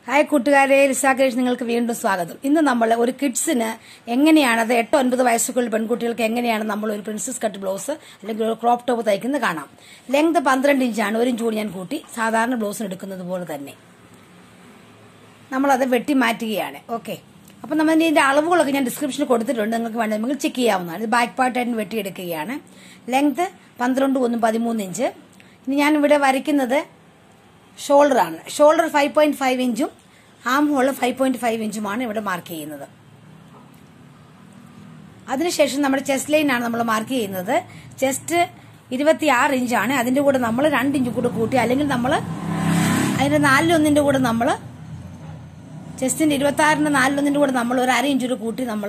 hi കൂട്ടുകാരെ ലിസാകേഷ് നിങ്ങൾക്ക് വീണ്ടും സ്വാഗതം ഇന്ന് നമ്മൾ ഒരു കിഡ്സിന് എങ്ങനെയാണ് അത് എട്ടോ ഒൻപത് വയസ്സുള്ള പെൺകുട്ടികൾക്ക് എങ്ങനെയാണ് നമ്മൾ ഒരു പ്രിൻസസ് കട്ട് ബ്ലൗസ് അല്ലെങ്കിൽ ഒരു ക്രോപ്പ് ടോപ്പ് തയ്ക്കുന്നത് കാണാം ലെങ്ത് പന്ത്രണ്ട് ഇഞ്ചാണ് ഒരു ഇഞ്ച് കൂടി ഞാൻ കൂട്ടി സാധാരണ ബ്ലൗസിന് എടുക്കുന്നത് പോലെ തന്നെ നമ്മളത് വെട്ടി മാറ്റുകയാണ് ഓക്കെ അപ്പം നമ്മൾ ഇതിന്റെ അളവുകളൊക്കെ ഞാൻ ഡിസ്ക്രിപ്ഷനിൽ കൊടുത്തിട്ടുണ്ട് നിങ്ങൾക്ക് വേണമെങ്കിൽ ചെക്ക് ചെയ്യാവുന്നതാണ് ഇത് ബാക്ക് പാർട്ടായിട്ട് വെട്ടിയെടുക്കുകയാണ് ലെങ്ത് പന്ത്രണ്ട് ഒന്നും പതിമൂന്ന് ഇഞ്ച് ഇനി ഞാൻ ഇവിടെ വരയ്ക്കുന്നത് ഷോൾഡർ ആണ് ഷോൾഡർ ഫൈവ് പോയിന്റ് ഫൈവ് ഇഞ്ചും arm hole five point five ഇഞ്ചുമാണ് ഇവിടെ മാർക്ക് ചെയ്യുന്നത് അതിനുശേഷം നമ്മുടെ ചെസ്റ്റ് ലൈൻ ആണ് നമ്മൾ മാർക്ക് ചെയ്യുന്നത് ചെസ്റ്റ് ഇരുപത്തി ആറ് ഇഞ്ചാണ് അതിന്റെ കൂടെ നമ്മൾ രണ്ട് ഇഞ്ച് കൂടെ കൂട്ടി അല്ലെങ്കിൽ നമ്മൾ അതിന്റെ നാലിലൊന്നിന്റെ കൂടെ നമ്മൾ ചെസ്റ്റിന്റെ ഇരുപത്തി ആറിന്റെ നാലിലൊന്നിന്റെ കൂടെ നമ്മൾ ഒരു അര ഇഞ്ച് കൂടെ കൂട്ടി നമ്മൾ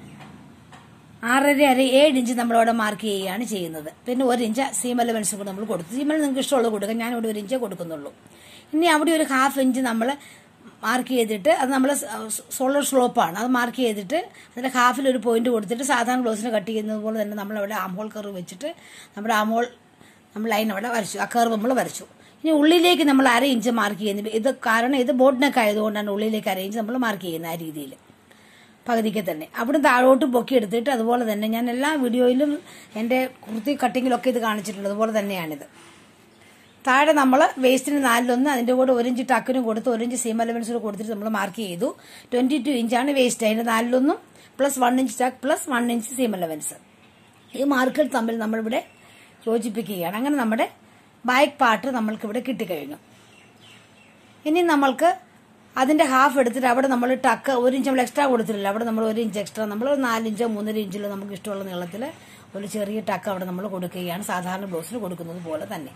ആറര അര ഏഴ് ഇഞ്ച് നമ്മളവിടെ മാർക്ക് ചെയ്യുകയാണ് ചെയ്യുന്നത് പിന്നെ ഒരു ഇഞ്ച് സീം എലവൻസ് കൂടെ നമ്മൾ കൊടുത്തു സീമൽ നിങ്ങൾക്ക് ഇഷ്ടമുള്ളത് കൊടുക്കാം ഞാൻ ഇവിടെ ഒരു ഇഞ്ചേ കൊടുക്കുന്നുള്ളൂ ഇനി അവിടെ ഒരു ഹാഫ് ഇഞ്ച് നമ്മൾ മാർക്ക് ചെയ്തിട്ട് അത് നമ്മൾ സോളർ സ്ലോപ്പാണ് അത് മാർക്ക് ചെയ്തിട്ട് അതിന്റെ ഹാഫിൽ ഒരു പോയിന്റ് കൊടുത്തിട്ട് സാധാരണ ഗ്ലോസിന് കട്ട് ചെയ്യുന്നത് പോലെ തന്നെ നമ്മൾ അവിടെ ആംഹോൾ കർവ് വെച്ചിട്ട് നമ്മുടെ ആംഹോൾ നമ്മൾ ലൈൻ അവിടെ വരച്ചു ആ കർവ് നമ്മൾ വരച്ചു ഇനി ഉള്ളിലേക്ക് നമ്മൾ അര ഇഞ്ച് മാർക്ക് ചെയ്യുന്നത് ഇത് കാരണം ഇത് ബോട്ട് നെക്ക് ആയതുകൊണ്ടാണ് ഉള്ളിലേക്ക് അര ഇഞ്ച് നമ്മൾ മാർക്ക് ചെയ്യുന്നത് ആ രീതിയിൽ പകുതിക്ക് തന്നെ അവിടെ താഴോട്ട് പൊക്കി എടുത്തിട്ട് അതുപോലെ തന്നെ ഞാൻ എല്ലാ വീഡിയോയിലും എൻ്റെ കുർത്തി കട്ടിങ്ങിലൊക്കെ ഇത് കാണിച്ചിട്ടുണ്ട് അതുപോലെ തന്നെയാണിത് താഴെ നമ്മൾ വേസ്റ്റിന് നാലിലൊന്ന് അതിന്റെ കൂടെ ഒരു ഇഞ്ച് ടക്കിനും കൊടുത്ത് ഒരു ഇഞ്ച് സീം അലവൻസിന് കൊടുത്തിട്ട് നമ്മൾ മാർക്ക് ചെയ്തു ട്വന്റി ടു ഇഞ്ചാണ് വേസ്റ്റ് അതിന്റെ നാലിലൊന്നും plus one inch tuck plus one inch seam allowance ഈ മാർക്കുകൾ തമ്മിൽ നമ്മളിവിടെ യോജിപ്പിക്കുകയാണ് അങ്ങനെ നമ്മുടെ ബാക്ക് പാർട്ട് നമ്മൾക്ക് ഇവിടെ കിട്ടിക്കഴിഞ്ഞു ഇനി നമ്മൾക്ക് അതിന്റെ ഹാഫ് എടുത്തിട്ട് അവിടെ നമ്മൾ ടക്ക് ഒരു ഇഞ്ച് നമ്മൾ എക്സ്ട്രാ കൊടുത്തിട്ടില്ല അവിടെ നമ്മൾ ഒരു ഇഞ്ച് എക്സ്ട്രാ നമ്മൾ ഒരു നാലിഞ്ചോ മൂന്നര ഇഞ്ചിലോ നമുക്ക് ഇഷ്ടമുള്ള നീളത്തിൽ ഒരു ചെറിയ ടക്ക് അവിടെ നമ്മൾ കൊടുക്കുകയാണ് സാധാരണ ബ്ലൗസിന് കൊടുക്കുന്നത് പോലെ തന്നെ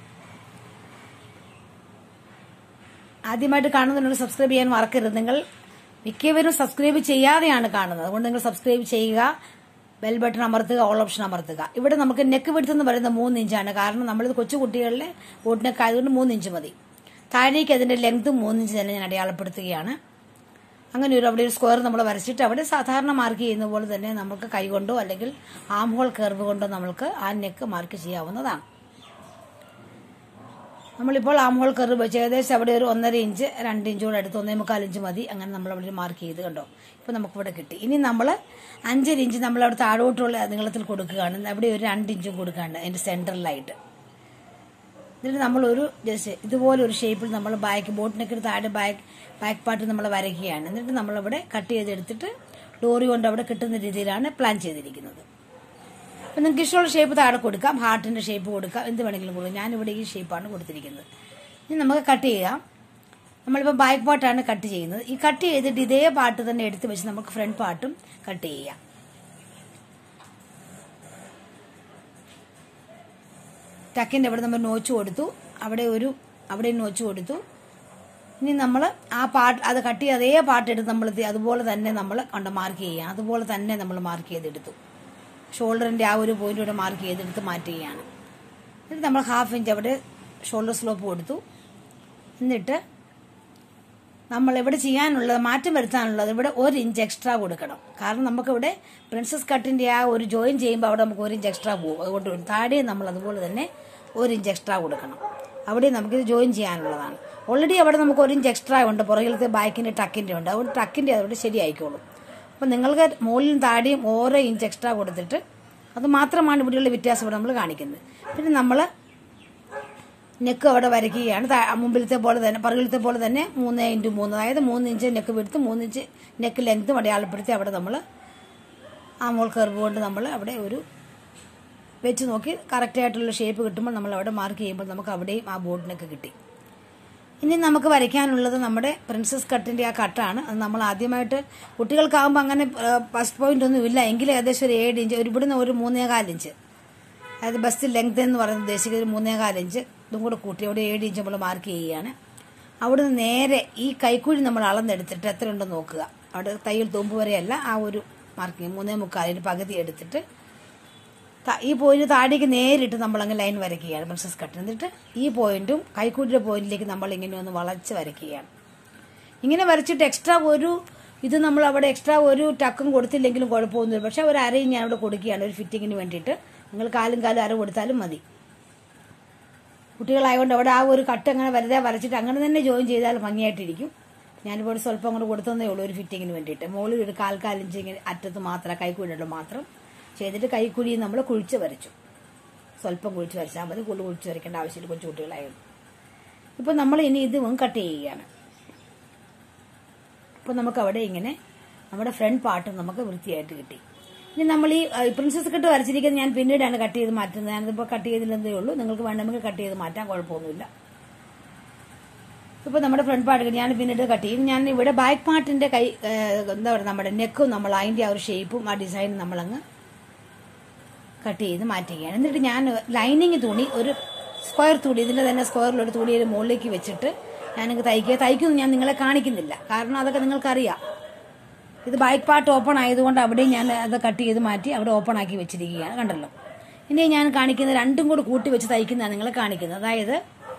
ആദ്യമായിട്ട് കാണുന്നതിനോട് സബ്സ്ക്രൈബ് ചെയ്യാൻ മറക്കരുത് നിങ്ങൾ മിക്കവരും സബ്സ്ക്രൈബ് ചെയ്യാതെയാണ് കാണുന്നത് അതുകൊണ്ട് നിങ്ങൾ സബ്സ്ക്രൈബ് ചെയ്യുക ബെൽ ബട്ടൺ അമർത്തുക ഓൾ ഓപ്ഷൻ അമർത്തുക ഇവിടെ നമുക്ക് നെക്ക് വിടുത്ത് എന്ന് പറയുന്നത് മൂന്ന് ഇഞ്ചാണ് കാരണം നമ്മളിത് കൊച്ചു കുട്ടികളിലെ ബോട്ട് നെക്ക് ആയതുകൊണ്ട് മൂന്ന് ഇഞ്ച് മതി താഴേക്ക് അതിന്റെ ലെങ്ത് മൂന്ന് ഇഞ്ച് തന്നെ ഞാൻ അടയാളപ്പെടുത്തുകയാണ് അങ്ങനെ ഒരു അവിടെ ഒരു സ്ക്വയർ നമ്മൾ വരച്ചിട്ട് അവിടെ സാധാരണ മാർക്ക് ചെയ്യുന്ന പോലെ തന്നെ നമുക്ക് കൈകൊണ്ടോ അല്ലെങ്കിൽ ആം ഹോൾ കർവ് കൊണ്ടോ നമ്മൾക്ക് ആ നെക്ക് മാർക്ക് ചെയ്യാവുന്നതാണ് നമ്മളിപ്പോൾ ആം ഹോൾ കർവ് വെച്ച് ഏകദേശം അവിടെ ഒരു ഒന്നര ഇഞ്ച് രണ്ട് ഇഞ്ചോട് അടുത്ത് ഒന്നേ മുക്കാൽ ഇഞ്ച് മതി അങ്ങനെ നമ്മൾ അവിടെ മാർക്ക് ചെയ്ത് കണ്ടോ ഇപ്പൊ നമുക്കിവിടെ കിട്ടി ഇനി നമ്മൾ അഞ്ചര ഇഞ്ച് നമ്മൾ അവിടെ താഴോട്ടുള്ള നീളത്തിൽ കൊടുക്കുകയാണ് അവിടെ ഒരു രണ്ട് ഇഞ്ചും കൊടുക്കുകയാണ് അതിന്റെ സെന്ററിലായിട്ട് എന്നിട്ട് നമ്മൾ ഒരു ജസ്റ്റ് ഇതുപോലെ ഒരു ഷേപ്പിൽ നമ്മൾ ബാക്ക് ബോട്ട് നെക്കിന് താഴെ ബാക്ക് ബാക്ക് പാർട്ട് നമ്മൾ വരയ്ക്കുകയാണ് എന്നിട്ട് നമ്മളിവിടെ കട്ട് ചെയ്തെടുത്തിട്ട് ഡോറി കൊണ്ട് അവിടെ കിട്ടുന്ന രീതിയിലാണ് പ്ലാൻ ചെയ്തിരിക്കുന്നത് അപ്പം നിങ്ങൾക്ക് ഇഷ്ടമുള്ള ഷേപ്പ് താഴെ കൊടുക്കാം ഹാർട്ടിന്റെ ഷേപ്പ് കൊടുക്കാം എന്ത് വേണമെങ്കിലും കൊടുക്കാം ഞാനിവിടെ ഈ ഷേപ്പാണ് കൊടുത്തിരിക്കുന്നത് ഇനി നമുക്ക് കട്ട് ചെയ്യാം നമ്മളിപ്പോൾ ബാക്ക് പാർട്ടാണ് കട്ട് ചെയ്യുന്നത് ഈ കട്ട് ചെയ്തിട്ട് ഇതേ പാർട്ട് തന്നെ എടുത്ത് വെച്ച് നമുക്ക് ഫ്രണ്ട് പാർട്ടും കട്ട് ചെയ്യാം ടക്കിന്റെ അവിടെ നമ്മൾ നോച്ച് കൊടുത്തു അവിടെ ഒരു അവിടെ നോച്ച് കൊടുത്തു ഇനി നമ്മൾ ആ പാട്ട് അത് കട്ട് ചെയ്ത് അതേ പാട്ട് എടുത്ത് നമ്മൾ അതുപോലെ തന്നെ നമ്മൾ കൊണ്ട് മാർക്ക് ചെയ്യാം അതുപോലെ തന്നെ നമ്മൾ മാർക്ക് ചെയ്തെടുത്തു ഷോൾഡറിന്റെ ആ ഒരു പോയിന്റ് ഇവിടെ മാർക്ക് ചെയ്തെടുത്ത് മാറ്റുകയാണ് എന്നിട്ട് നമ്മൾ ഹാഫ് ഇഞ്ച് അവിടെ ഷോൾഡർ സ്ലോപ്പ് കൊടുത്തു എന്നിട്ട് നമ്മൾ ഇവിടെ ചെയ്യാനുള്ളത് മാറ്റം വരുത്താനുള്ളത് ഇവിടെ ഒരു ഇഞ്ച് എക്സ്ട്രാ കൊടുക്കണം കാരണം നമുക്കിവിടെ പ്രിൻസസ് കട്ടിന്റെ ആ ഒരു ജോയിൻ ചെയ്യുമ്പോൾ അവിടെ നമുക്ക് ഒരു ഇഞ്ച് എക്സ്ട്രാ പോകും അതുകൊണ്ട് താഴെ നമ്മൾ അതുപോലെ തന്നെ ഒരു ഇഞ്ച് എക്സ്ട്രാ കൊടുക്കണം അവിടെ നമുക്കിത് ജോയിൻ ചെയ്യാനുള്ളതാണ് ഓൾറെഡി അവിടെ നമുക്ക് ഒരു ഇഞ്ച് എക്സ്ട്രാ ഉണ്ട് പുറകിലത്തെ ബാക്കിന്റെ ടക്കിന്റെ ഉണ്ട് അതുകൊണ്ട് ടക്കിന്റെ അവിടെ ശരിയായിക്കോളും അപ്പം നിങ്ങൾക്ക് മുകളിലും താഴെയും ഓരോ ഇഞ്ച് എക്സ്ട്രാ കൊടുത്തിട്ട് അത് മാത്രമാണ് ഇവിടെയുള്ള വ്യത്യാസം ഇവിടെ നമ്മൾ കാണിക്കുന്നത് പിന്നെ നമ്മൾ നെക്ക് അവിടെ വരയ്ക്കുകയാണ് മുമ്പിലത്തെ പോലെ തന്നെ പുറകിലത്തെ പോലെ തന്നെ മൂന്ന് ഇൻറ്റു മൂന്ന് അതായത് മൂന്ന് ഇഞ്ച് നെക്ക് വിടുത്ത് മൂന്ന് ഇഞ്ച് നെക്ക് ലെങ്ത്തും അടയാളപ്പെടുത്തി അവിടെ നമ്മൾ ആ മോൾ കർവ് കൊണ്ട് നമ്മൾ അവിടെ ഒരു വെച്ച് നോക്കി കറക്റ്റായിട്ടുള്ള ഷേപ്പ് കിട്ടുമ്പോൾ നമ്മൾ അവിടെ മാർക്ക് ചെയ്യുമ്പോൾ നമുക്ക് അവിടെയും ആ ബോർഡിനൊക്കെ കിട്ടി ഇനി നമുക്ക് വരയ്ക്കാനുള്ളത് നമ്മുടെ പ്രിൻസസ് കട്ടിന്റെ ആ കട്ടാണ് അത് നമ്മൾ ആദ്യമായിട്ട് കുട്ടികൾക്കാവുമ്പോൾ അങ്ങനെ ഫസ്റ്റ് പോയിന്റ് ഒന്നും ഇല്ല എങ്കിലും ഏകദേശം ഒരു ഏഴ് ഇഞ്ച് ഒരു ഇവിടുന്ന് ഒരു മൂന്നേകാൽ ഇഞ്ച് അതായത് ബസ് ലെങ്ത് എന്ന് പറയുന്നത് ഉദ്ദേശിക്കുന്നത് ഒരു മൂന്നേകാൽ ഇഞ്ച് ഇതും കൂടെ കൂട്ടി അവിടെ ഏഴ് ഇഞ്ച് നമ്മൾ മാർക്ക് ചെയ്യുകയാണ് അവിടുന്ന് നേരെ ഈ കൈക്കുഴി നമ്മൾ അളന്നെടുത്തിട്ട് എത്ര ഉണ്ടെന്ന് നോക്കുക അവിടെ തയ്യൽ തുമ്പ് വരെയല്ല ആ ഒരു മാർക്കിങ് മൂന്നേ മുക്കാലിന് പകുതി എടുത്തിട്ട് ഈ പോയിന്റ് താഴേക്ക് നേരിട്ട് നമ്മൾ അങ്ങ് ലൈൻ വരയ്ക്കുകയാണ് പ്രിൻസസ് കട്ട് എന്നിട്ട് ഈ പോയിന്റും കൈക്കൂട്ടിയുടെ പോയിന്റിലേക്ക് നമ്മൾ ഇങ്ങനെ ഒന്ന് വളച്ച് വരയ്ക്കുകയാണ് ഇങ്ങനെ വരച്ചിട്ട് എക്സ്ട്രാ ഒരു ഇത് നമ്മൾ അവിടെ എക്സ്ട്രാ ഒരു ടക്കും കൊടുത്തില്ലെങ്കിലും കുഴപ്പമൊന്നുമില്ല പക്ഷെ ഒരു അരയും ഞാൻ അവിടെ കൊടുക്കുകയാണ് ഒരു ഫിറ്റിങ്ങിന് വേണ്ടിയിട്ട് നിങ്ങൾ കാലും കാലും അര കൊടുത്താലും മതി കുട്ടികളായതുകൊണ്ട് അവിടെ ആ ഒരു കട്ട് അങ്ങനെ വെറുതെ വരച്ചിട്ട് അങ്ങനെ തന്നെ ജോയിൻ ചെയ്താൽ ഭംഗിയായിട്ടിരിക്കും ഞാനിപ്പോൾ ഒരു സ്വല്പം കൂടെ കൊടുത്തതേ ഉള്ളൂ ഒരു ഫിറ്റിങ്ങിന് വേണ്ടിയിട്ട് മുകളിൽ ഒരു കാൽ കാലിഞ്ച് ഇങ്ങനെ അറ്റത്ത് മാത്രം കൈക്കുഴിയുടെ മാത്രം ചെയ്തിട്ട് കൈക്കുഴി നമ്മൾ കുഴിച്ച് വരച്ചു സ്വല്പം കുഴിച്ച് വരച്ചാൽ മതി കൂടുതൽ കുഴിച്ച് വരയ്ക്കേണ്ട ആവശ്യമില്ല കൊച്ചു കുട്ടികളായിരുന്നു ഇപ്പം നമ്മൾ ഇനി ഇത് കട്ട് ചെയ്യുകയാണ് അപ്പോൾ നമുക്ക് അവിടെ ഇങ്ങനെ നമ്മുടെ ഫ്രണ്ട് പാർട്ട് നമുക്ക് വൃത്തിയായിട്ട് കിട്ടി ഇനി നമ്മൾ ഈ ഏഹ്, പ്രിൻസസ് കട്ട് വരച്ചിരിക്കുന്നത് ഞാൻ പിന്നീടാണ് കട്ട് ചെയ്ത് മാറ്റുന്നത് ഞാനിപ്പോൾ കട്ട് ചെയ്തില്ലെന്നേ ഉള്ളൂ നിങ്ങൾക്ക് വേണമെങ്കിൽ കട്ട് ചെയ്ത് മാറ്റാൻ കുഴപ്പമൊന്നുമില്ല ഇപ്പൊ നമ്മുടെ ഫ്രണ്ട് പാർട്ട് ഞാൻ പിന്നീട് കട്ട് ചെയ്യും ഞാൻ ഇവിടെ ബാക്ക് പാർട്ടിന്റെ കൈ ഏഹ്, എന്താ പറയുക നമ്മുടെ നെക്കും നമ്മൾ അതിന്റെ ആ ഒരു ഷേപ്പും ആ ഡിസൈനും നമ്മളങ്ങ് കട്ട് ചെയ്ത് മാറ്റുകയാണ് എന്നിട്ട് ഞാൻ ലൈനിങ് തുണി ഒരു സ്ക്വയർ തുണി ഇതിന്റെ തന്നെ സ്ക്വയറിലൊരു തുണി ഒരു മുകളിലേക്ക് വെച്ചിട്ട് ഞാനങ്ങ് തയ്ക്കുക തയ്ക്കുന്നു ഞാൻ നിങ്ങളെ കാണിക്കുന്നില്ല കാരണം അതൊക്കെ നിങ്ങൾക്കറിയാം ഇത് ബാക്ക് പാർട്ട് ഓപ്പൺ ആയതുകൊണ്ട് അവിടെ ഞാൻ അത് കട്ട് ചെയ്ത് മാറ്റി അവിടെ ഓപ്പൺ ആക്കി വെച്ചിരിക്കുകയാണ് കണ്ടല്ലോ ഇനി ഞാൻ കാണിക്കുന്നത് രണ്ടും കൂടി കൂട്ടി വെച്ച് തയ്ക്കുന്നതാണ് നിങ്ങളെ കാണിക്കുന്നത് അതായത്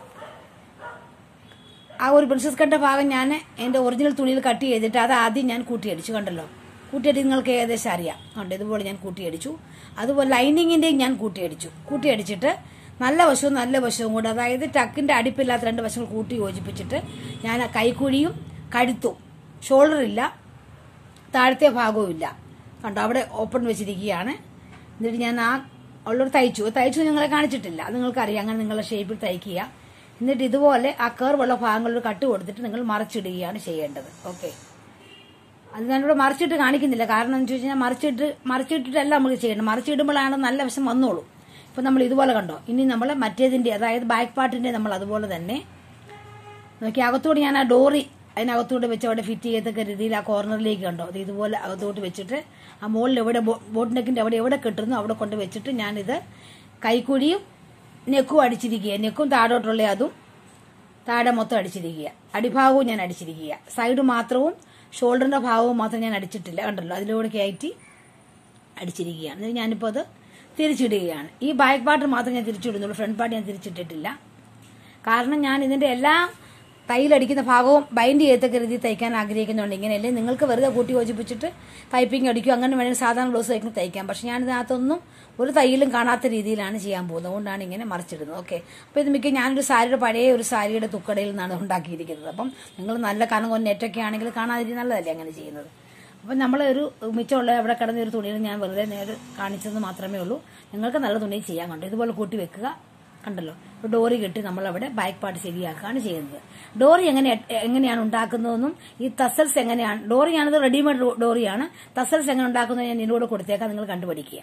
ആ ഒരു പ്രിൻസസ് കട്ട ഭാഗം ഞാൻ എൻ്റെ ഒറിജിനൽ തുണിയിൽ കട്ട് ചെയ്തിട്ട് അത് ആദ്യം ഞാൻ കൂട്ടിയടിച്ചു കണ്ടല്ലോ കൂട്ടിയടി നിങ്ങൾക്ക് ഏകദേശം അറിയാം കണ്ടോ ഇതുപോലെ ഞാൻ കൂട്ടിയടിച്ചു അതുപോലെ ലൈനിങ്ങിൻ്റെയും ഞാൻ കൂട്ടിയടിച്ചു കൂട്ടിയടിച്ചിട്ട് നല്ല വശവും നല്ല വശവും കൂടെ അതായത് ടക്കിൻ്റെ അടിപ്പില്ലാത്ത രണ്ട് വശങ്ങൾ കൂട്ടി യോജിപ്പിച്ചിട്ട് ഞാൻ ആ കൈക്കുഴിയും കഴുത്തും ഷോൾഡർ ഇല്ല താഴത്തെ ഭാഗവും ഇല്ല കണ്ടോ അവിടെ ഓപ്പൺ വെച്ചിരിക്കുകയാണ് എന്നിട്ട് ഞാൻ ആ ഉള്ളൊരു തയ്ച്ചു തയ്ച്ചു നിങ്ങളെ കാണിച്ചിട്ടില്ല അത് നിങ്ങൾക്കറിയാം അങ്ങനെ നിങ്ങളുടെ ഷേപ്പിൽ തയ്ക്കുക എന്നിട്ട് ഇതുപോലെ ആ കർവുള്ള ഭാഗങ്ങളിൽ കട്ട് കൊടുത്തിട്ട് നിങ്ങൾ മറച്ചിടുകയാണ് ചെയ്യേണ്ടത് ഓക്കെ അത് ഞാനിവിടെ മറിച്ചിട്ട് കാണിക്കുന്നില്ല കാരണം എന്ന് വെച്ച് കഴിഞ്ഞാൽ മറിച്ചിട്ട് മറിച്ചിട്ടിട്ടല്ല നമുക്ക് ചെയ്യേണ്ടത് മറിച്ചിടുമ്പോഴാണ് നല്ല വശം വന്നോളൂ ഇപ്പൊ നമ്മൾ ഇതുപോലെ കണ്ടോ ഇനി നമ്മൾ മറ്റേതിന്റെ അതായത് ബാക്ക് പാർട്ടിന്റെ നമ്മൾ അതുപോലെ തന്നെ നോക്കി അകത്തോട് ഞാൻ ആ ഡോറി അതിനകത്തോട്ട് വെച്ച് അവിടെ ഫിറ്റ് ചെയ്യത്തക്ക രീതിയിൽ ആ കോർണറിലേക്ക് കണ്ടോ അത് ഇതുപോലെ അകത്തോട്ട് വെച്ചിട്ട് ആ മുകളിൽ എവിടെ ബോട്ട് നെക്കിന്റെ അവിടെ എവിടെ കിട്ടുന്നു അവിടെ കൊണ്ട് വെച്ചിട്ട് ഞാനിത് കൈക്കുഴിയും നെക്കും അടിച്ചിരിക്കുക നെക്കും താഴോട്ടുള്ള അതും താഴെ മൊത്തം അടിച്ചിരിക്കുക അടിഭാഗവും ഞാൻ അടിച്ചിരിക്കുക സൈഡ് മാത്രവും ഷോൾഡറിന്റെ ഭാഗവും മാത്രം ഞാൻ അടിച്ചിട്ടില്ല കണ്ടല്ലോ അതിലൂടെ കയറ്റി അടിച്ചിരിക്കുകയാണ് എന്നിട്ട് ഞാനിപ്പോൾ അത് തിരിച്ചിടുകയാണ് ഈ ബാക്ക് പാർട്ട് മാത്രം ഞാൻ തിരിച്ചിടുന്നുള്ളൂ ഫ്രണ്ട് പാർട്ട് ഞാൻ തിരിച്ചിട്ടിട്ടില്ല കാരണം ഞാൻ ഇതിന്റെ എല്ലാ തൈലടിക്കുന്ന ഭാഗവും ബൈൻഡ് ചെയ്യത്തക്ക രീതിയിൽ തയ്ക്കാൻ ആഗ്രഹിക്കുന്നുണ്ട് ഇങ്ങനെയല്ലേ നിങ്ങൾക്ക് വെറുതെ കൂട്ടി യോജിപ്പിച്ചിട്ട് പൈപ്പിംഗ് അടിക്കും അങ്ങനെ വേണമെങ്കിൽ സാധാരണ ബ്ലൗസ് തയ്ക്കുന്ന തയ്ക്കാം പക്ഷെ ഞാൻ ഇതിനകത്തൊന്നും ഒരു തയ്യലും കാണാത്ത രീതിയിലാണ് ചെയ്യാൻ പോകുന്നത് അതുകൊണ്ടാണ് ഇങ്ങനെ മറിച്ചിടുന്നത് ഓക്കെ അപ്പോൾ ഇത് മിക്ക ഞാനൊരു സാരിയുടെ പഴയ ഒരു സാരിയുടെ തുക്കടയിൽ നിന്നാണ് ഉണ്ടാക്കിയിരിക്കുന്നത് അപ്പം നിങ്ങൾ നല്ല കനം കൊണ്ട് നെറ്റൊക്കെ ആണെങ്കിൽ കാണാതിരി നല്ലതല്ലേ അങ്ങനെ ചെയ്യുന്നത് അപ്പം നമ്മൾ ഒരു മിച്ചമുള്ള അവിടെ കിടന്ന ഒരു തുണിയിൽ ഞാൻ വെറുതെ നേരെ കാണിച്ചത് മാത്രമേ ഉള്ളൂ നിങ്ങൾക്ക് നല്ല തുണി ചെയ്യാൻ കണ്ടു ഇതുപോലെ കൂട്ടി വെക്കുക കണ്ടല്ലോ ഒരു ഡോറി കെട്ടി നമ്മൾ അവിടെ ബാക്ക് പാർട്ട് ശരിയാക്കുകയാണ് ചെയ്യുന്നത് ഡോറി എങ്ങനെ എങ്ങനെയാണ് ഉണ്ടാക്കുന്നതെന്നും ഈ തസൽസ് എങ്ങനെയാണ് ഡോറിയാണത് റെഡിമെയ്ഡ് ഡോറിയാണ് തസൽസ് എങ്ങനെ ഉണ്ടാക്കുന്നത് ഞാൻ ഇതിലൂടെ കൊടുത്തേക്കാം നിങ്ങൾ കണ്ടുപഠിക്കുക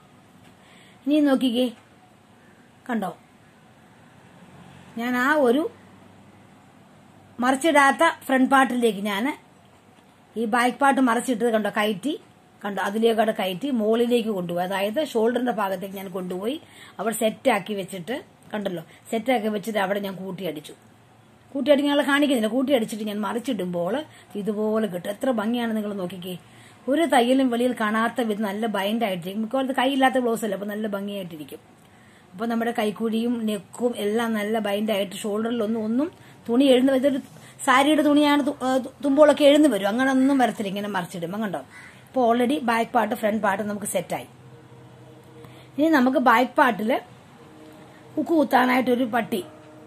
ഇനി നോക്കിക്കേ കണ്ടോ ഞാൻ ആ ഒരു മറിച്ചിടാത്ത ഫ്രണ്ട് പാർട്ടിലേക്ക് ഞാൻ ഈ ബാക്ക് പാർട്ട് മറച്ചിട്ടത് കണ്ടോ കയറ്റി കണ്ടോ അതിലേക്കവിടെ കയറ്റി മുകളിലേക്ക് കൊണ്ടുപോയി അതായത് ഷോൾഡറിന്റെ ഭാഗത്തേക്ക് ഞാൻ കൊണ്ടുപോയി അവിടെ സെറ്റാക്കി വെച്ചിട്ട് കണ്ടല്ലോ സെറ്റാക്കി വെച്ചിട്ട് അവിടെ ഞാൻ കൂട്ടിയടിച്ചു കൂട്ടിയടി ഞങ്ങൾ കാണിക്കുന്നില്ല കൂട്ടിയടിച്ചിട്ട് ഞാൻ മറിച്ചിടുമ്പോൾ ഇതുപോലെ കിട്ടും എത്ര ഭംഗിയാണ് നിങ്ങൾ നോക്കിക്കേ ഒരു തയ്യലും വെളിയിൽ കാണാത്ത വിധം നല്ല ബൈൻഡായിട്ടിരിക്കും മിക്കവാറും കൈയില്ലാത്ത ബ്ലൗസ് അല്ല അപ്പോൾ നല്ല ഭംഗിയായിട്ടിരിക്കും അപ്പോൾ നമ്മുടെ കൈക്കൂടിയും നെക്കും എല്ലാം നല്ല ബൈൻഡായിട്ട് ഷോൾഡറിലൊന്നും ഒന്നും തുണി എഴുന്ന് ഇതൊരു സാരിയുടെ തുണിയാണ് തു- ആ, തു- തുമ്പോളൊക്കെ എഴുന്ന് വരും അങ്ങനെ ഒന്നും വരത്തില്ല ഇങ്ങനെ മറിച്ചിടുമ്പോൾ കണ്ടോ ഇപ്പോൾ already back part front part നമുക്ക് സെറ്റായി ഇനി നമുക്ക് ബാക്ക് പാർട്ടിൽ ഉക്ക് കുത്താനായിട്ടൊരു പട്ടി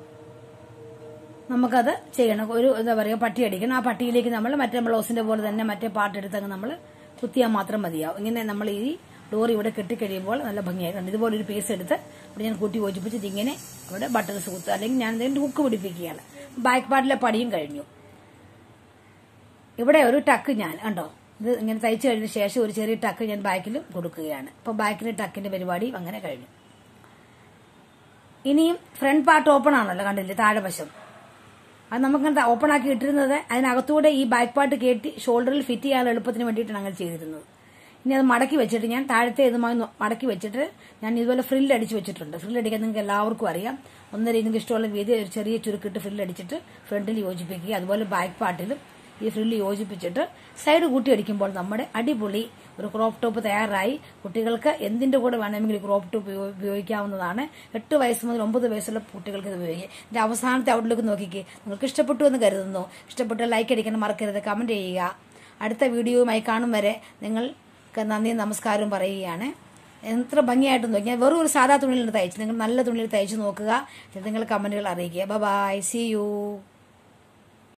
നമുക്കത് ചെയ്യണം ഒരു എന്താ പറയുക പട്ടി അടിക്കണം ആ പട്ടിയിലേക്ക് നമ്മൾ മറ്റേ ബ്ലൗസിന്റെ പോലെ തന്നെ മറ്റേ പാർട്ട് എടുത്തങ്ങ് നമ്മൾ കുത്തിയാൽ മാത്രം മതിയാവും ഇങ്ങനെ നമ്മൾ ഈ ഡോർ ഇവിടെ കെട്ടിക്കഴിയുമ്പോൾ നല്ല ഭംഗിയായി കണ്ടു ഇതുപോലെ ഒരു പീസ് എടുത്ത് ഇവിടെ ഞാൻ കൂട്ടി യോജിപ്പിച്ചിട്ട് ഇങ്ങനെ അവിടെ ബട്ടൺസ് കുത്തുക അല്ലെങ്കിൽ ഞാൻ ഇതിന്റെ ഹുക്ക് പിടിപ്പിക്കുകയാണ് ബാക്ക് പാർട്ടിലെ പടിയും കഴിഞ്ഞു ഇവിടെ ഒരു ടക്ക് ഞാൻ കണ്ടോ ഇത് ഇങ്ങനെ തയ്ച്ചു കഴിഞ്ഞ ശേഷം ഒരു ചെറിയ ടക്ക് ഞാൻ ബാക്കിലും കൊടുക്കുകയാണ് അപ്പോൾ ബാക്കിലെ ടക്കിന്റെ പരിപാടി അങ്ങനെ കഴിഞ്ഞു ഇനിയും ഫ്രണ്ട് പാർട്ട് ഓപ്പൺ ആണല്ലോ കണ്ടില്ലേ താഴെ വശം അത് നമുക്ക് ഓപ്പൺ ആക്കി ഇട്ടിരുന്നത് അതിനകത്തൂടെ ഈ ബാക്ക് പാർട്ട് കയറ്റി ഷോൾഡറിൽ ഫിറ്റ് ചെയ്യാൻ എളുപ്പത്തിന് വേണ്ടിയിട്ടാണ് അങ്ങനെ ചെയ്തിരുന്നത് ഇനി അത് മടക്കി വെച്ചിട്ട് ഞാൻ താഴത്തെ ഇതുമായി നോ- മടക്കി വെച്ചിട്ട് ഞാൻ ഇതുപോലെ ഫ്രില്ല് അടിച്ച് വെച്ചിട്ടുണ്ട് ഫ്രില്ല് അടിക്കാൻ നിങ്ങൾക്ക് എല്ലാവർക്കും അറിയാം ഒന്നര നിങ്ങൾക്ക് ഇഷ്ടമുള്ള വീതി ഒരു ചെറിയ ചുരുക്കിട്ട് ഫ്രില്ല് അടിച്ചിട്ട് ഫ്രണ്ടിൽ യോജിപ്പിക്കുക അതുപോലെ ബാക്ക് പാർട്ടിലും ഈ ഫ്രില്ല് യോജിപ്പിച്ചിട്ട് സൈഡ് കൂട്ടി അടിക്കുമ്പോൾ നമ്മുടെ അടിപൊളി ഒരു ക്രോപ്പ് ടോപ്പ് തയ്യാറായി കുട്ടികൾക്ക് എന്തിന്റെ കൂടെ വേണമെങ്കിൽ ഈ ക്രോപ്പ് ടോപ്പ് ഉപയോ- ഉപയോഗിക്കാവുന്നതാണ് എട്ട് വയസ്സ് മുതൽ ഒമ്പത് വയസ്സുള്ള കുട്ടികൾക്ക് ഇത് ഉപയോഗിക്കാം ഇതിന്റെ അവസാനത്തെ ഔട്ട്ലുക്ക് നോക്കിക്കേ നിങ്ങൾക്ക് ഇഷ്ടപ്പെട്ടു എന്ന് കരുതുന്നു ഇഷ്ടപ്പെട്ട ലൈക്ക് അടിക്കണം മറക്കരുത് കമന്റ് ചെയ്യുക അടുത്ത വീഡിയോയുമായി കാണും വരെ നിങ്ങൾക്ക് നന്ദിയും നമസ്കാരവും പറയുകയാണ് എത്ര ഭംഗിയായിട്ട് നോക്കി ഞാൻ വെറും ഒരു സാധാ തുണിയിൽ തയ്ച്ചു നിങ്ങൾ നല്ല തുണിയിൽ തയ്ച്ചു നോക്കുക ഇത് നിങ്ങൾ കമന്റുകൾ അറിയിക്കുക ബൈ സി യു